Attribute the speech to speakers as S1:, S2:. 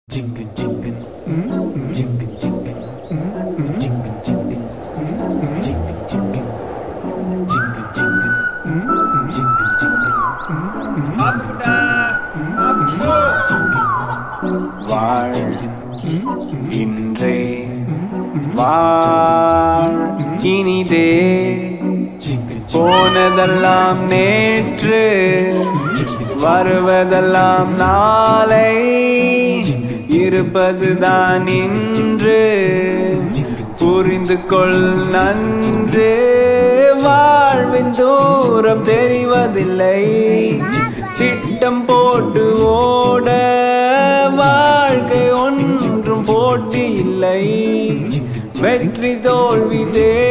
S1: Jingle jingle, jingle jingle, jingle jingle, jingle jingle, jingle jingle, jingle jingle.
S2: வாழ் இன்றே வாழ் இனிதே போனதெல்லாம் நேற்று வருவதெல்லாம் நாளை இருப்பதுதான் இன்று புரிந்து கொள் நன்று வாழ்வின் தூரம் தெரிவதில்லை திட்டம் போட்டு ஓட வாழ்க்கை ஒன்றும் போட்டி இல்லை வெற்றி தோல்வி தே